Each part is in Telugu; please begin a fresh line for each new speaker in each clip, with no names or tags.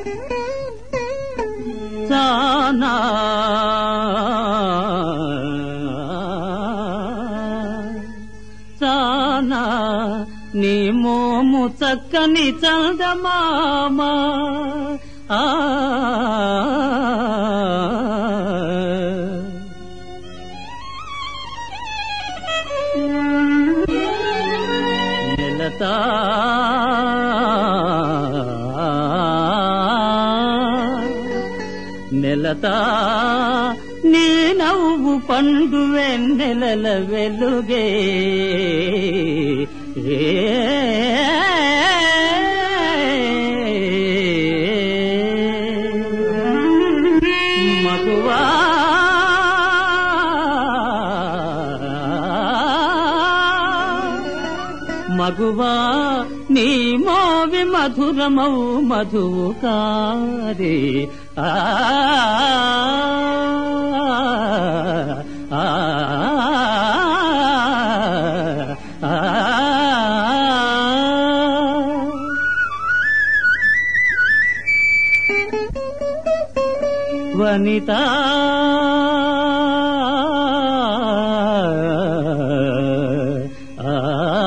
చానా చానా నీ మోము చక్కని చందమామ ఆ నెలతా నెలతా నీ నవ్వు పండు వెన్నెలల వెలుగే మగువా మగువా నీ మోవి మధురమౌ మధువు కారే ఆ ఆ, ఆ, వనిత ఆ,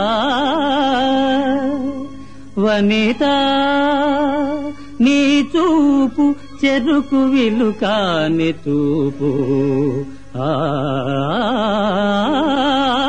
వనిత నీ చూపు చెరుకు విలు కాని చూపు ఆ